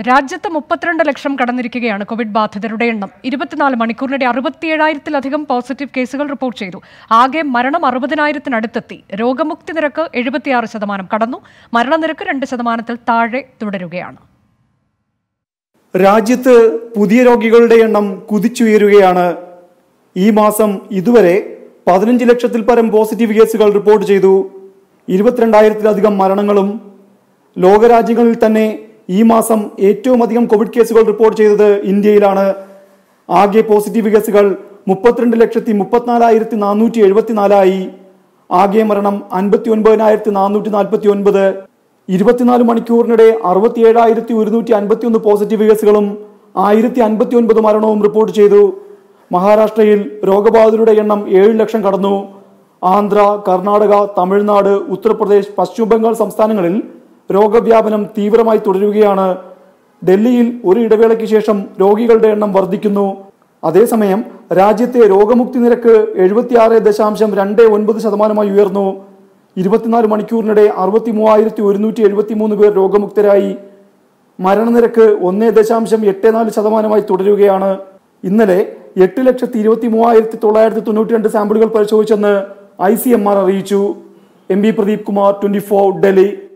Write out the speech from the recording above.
രാജ്യത്ത് മുപ്പത്തിരണ്ട് ലക്ഷം കടന്നിരിക്കുകയാണ് കോവിഡ് ബാധിതരുടെ എണ്ണം ഇരുപത്തിനാല് മണിക്കൂറിനിടെ അറുപത്തിയേഴായിരത്തിലധികം പോസിറ്റീവ് കേസുകൾ റിപ്പോർട്ട് ചെയ്തു ആകെ മരണം അറുപതിനായിരത്തിനടുത്തെത്തി രോഗമുക്തി നിരക്ക് എഴുപത്തിയാറ് ശതമാനം കടന്നു മരണനിരക്ക് രണ്ട് ശതമാനത്തിൽ താഴെ തുടരുകയാണ് രാജ്യത്ത് പുതിയ രോഗികളുടെ എണ്ണം കുതിച്ചുയരുകയാണ് ഈ മാസം ഇതുവരെ പതിനഞ്ച് ലക്ഷത്തിൽ പരം പോസിറ്റീവ് കേസുകൾ റിപ്പോർട്ട് ചെയ്തു ഇരുപത്തിരണ്ടായിരത്തിലധികം മരണങ്ങളും ലോകരാജ്യങ്ങളിൽ തന്നെ ഈ മാസം ഏറ്റവും അധികം കോവിഡ് കേസുകൾ റിപ്പോർട്ട് ചെയ്തത് ഇന്ത്യയിലാണ് ആകെ പോസിറ്റീവ് കേസുകൾ മുപ്പത്തിരണ്ട് ലക്ഷത്തി മുപ്പത്തിനാലായിരത്തി നാനൂറ്റി എഴുപത്തിനാലായി ആകെ മരണം അൻപത്തി ഒൻപതിനായിരത്തി നാനൂറ്റി നാൽപ്പത്തി ഒൻപത് ഇരുപത്തിനാല് മണിക്കൂറിനിടെ അറുപത്തിയേഴായിരത്തി ഒരുന്നൂറ്റി അൻപത്തി ഒന്ന് പോസിറ്റീവ് കേസുകളും ആയിരത്തി അൻപത്തി ഒൻപത് മരണവും റിപ്പോർട്ട് ചെയ്തു മഹാരാഷ്ട്രയിൽ രോഗബാധിതരുടെ എണ്ണം ഏഴ് ലക്ഷം കടന്നു ആന്ധ്ര കർണാടക തമിഴ്നാട് ഉത്തർപ്രദേശ് പശ്ചിമ ബംഗാൾ സംസ്ഥാനങ്ങളിൽ രോഗവ്യാപനം തീവ്രമായി തുടരുകയാണ് ഡൽഹിയിൽ ഒരു ഇടവേളയ്ക്ക് ശേഷം രോഗികളുടെ എണ്ണം വർദ്ധിക്കുന്നു അതേസമയം രാജ്യത്തെ രോഗമുക്തി നിരക്ക് എഴുപത്തിയാറ് ദശാംശം രണ്ട് ഒൻപത് ശതമാനമായി ഉയർന്നു ഇരുപത്തിനാല് മണിക്കൂറിനിടെ അറുപത്തി മൂവായിരത്തി ഒരുന്നൂറ്റി എഴുപത്തി മൂന്ന് പേർ രോഗമുക്തരായി മരണനിരക്ക് ഒന്നേ ദശാംശം എട്ട് നാല് ശതമാനമായി തുടരുകയാണ് ഇന്നലെ എട്ട് ലക്ഷത്തി ഇരുപത്തി മൂവായിരത്തി തൊള്ളായിരത്തി തൊണ്ണൂറ്റി രണ്ട് സാമ്പിളുകൾ പരിശോധിച്ചെന്ന് ഐ സി എം ആർ അറിയിച്ചു M B Pradeep Kumar twenty four Delhi